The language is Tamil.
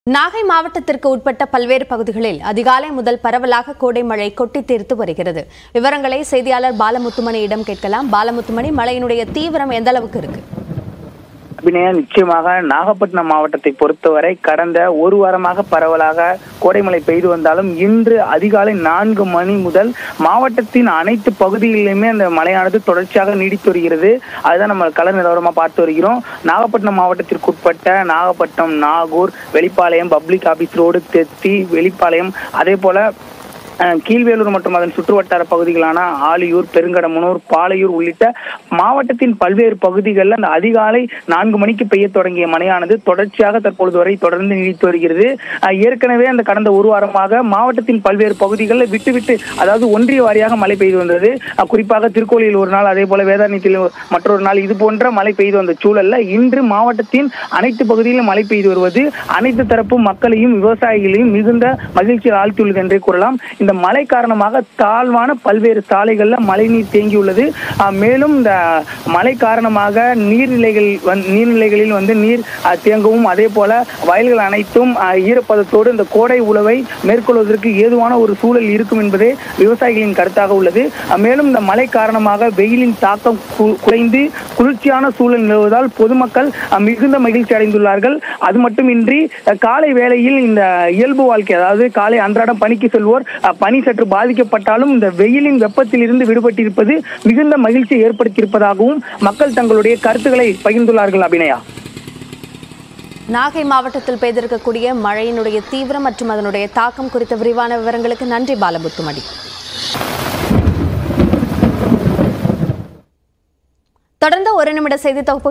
நாகை மாவட்டத்திற்கு உட்பட்ட பல்வேறு பகுதிகளில் அதிகாலை முதல் பரவலாக கோடை மழை கொட்டி தீர்த்து வருகிறது விவரங்களை செய்தியாளர் பாலமுத்துமணியிடம் கேட்கலாம் பாலமுத்துமணி மழையினுடைய தீவிரம் எந்த அளவுக்கு இருக்கு அபிநயா நிச்சயமாக நாகப்பட்டினம் மாவட்டத்தை பொறுத்தவரை கடந்த ஒரு வாரமாக பரவலாக கோடைமழை பெய்து வந்தாலும் இன்று அதிகாலை நான்கு மணி முதல் மாவட்டத்தின் அனைத்து பகுதிகளிலுமே அந்த மழையானது தொடர்ச்சியாக நீடித்து வருகிறது அதுதான் நம்ம கள நிலவரமா பார்த்து வருகிறோம் நாகப்பட்டினம் மாவட்டத்திற்கு உட்பட்ட Nagapattinam Nagore Velipalayam public office road Thethi Velipalayam அதே போல அஹ், கீழ்வேலூர் மற்றும் அதன் சுற்றுவட்டார பகுதிகளான ஆலியூர் பெருங்கடமுனூர் பாலையூர் உள்ளிட்ட மாவட்டத்தின் பல்வேறு பகுதிகளில் அந்த அதிகாலை நான்கு மணிக்கு பெய்ய தொடங்கிய மழையானது தொடர்ச்சியாக தற்பொழுது வரை தொடர்ந்து நீடித்து வருகிறது அஹ், ஏற்கனவே அந்த கடந்த ஒரு வாரமாக மாவட்டத்தின் பல்வேறு பகுதிகளில் விட்டு விட்டு அதாவது ஒன்றிய வாரியாக மழை பெய்து வந்தது அஹ், குறிப்பாக திருக்கோயிலில் ஒரு நாள் அதே போல வேதாரண்யத்தில் மற்றொரு நாள் இது போன்ற மழை பெய்து வந்த சூழல்ல இன்று மாவட்டத்தின் அனைத்து பகுதிகளிலும் மழை பெய்து வருவது அனைத்து தரப்பு மக்களையும் விவசாயிகளையும் மிகுந்த மகிழ்ச்சியில் ஆழ்த்தியுள்ளது என்றே கூறலாம் இந்த மழை காரணமாக தாழ்வான பல்வேறு சாலைகள்ல மழைநீர் தேங்கியுள்ளது அஹ், மேலும் இந்த மழை காரணமாக நீர்நிலைகள் வந்து நீர்நிலைகளில் வந்து நீர் அஹ், தேங்கவும் அதே போல வயல்கள் அனைத்தும் அஹ், ஈரப்பதத்தோடு இந்த கோடை உழவை மேற்கொள்வதற்கு ஏதுவான ஒரு சூழல் இருக்கும் என்பதே விவசாயிகளின் கருத்தாக உள்ளது அஹ், மேலும் இந்த மழை காரணமாக வெயிலின் தாக்கம் கு- குறைந்து குளிர்ச்சியான சூழல் நிலவுவதால் பொதுமக்கள் அஹ், மிகுந்த மகிழ்ச்சி அடைந்துள்ளார்கள் அது மட்டுமின்றி அஹ், காலை வேளையில் இந்த இயல்பு வாழ்க்கை அதாவது காலை அன்றாடம் பணிக்கு செல்வோர் அஹ், பணி சற்று பாதிக்கப்பட்டாலும் இந்த வெயிலின் வெப்பத்தில் இருந்து விடுபட்டிருப்பது மிகுந்த மகிழ்ச்சியை ஏற்படுத்தியிருப்பதாகவும் மக்கள் தங்களுடைய கருத்துக்களை பகிர்ந்துள்ளார்கள் அபிநயா நாகை மாவட்டத்தில் பெய்திருக்கக்கூடிய மழையினுடைய தீவிரம் மற்றும் அதனுடைய தாக்கம் குறித்த விரிவான விவரங்களுக்கு நன்றி பாலமுத்துமணி தொடர்ந்து ஒரு நிமிட செய்தி தொகுப்பு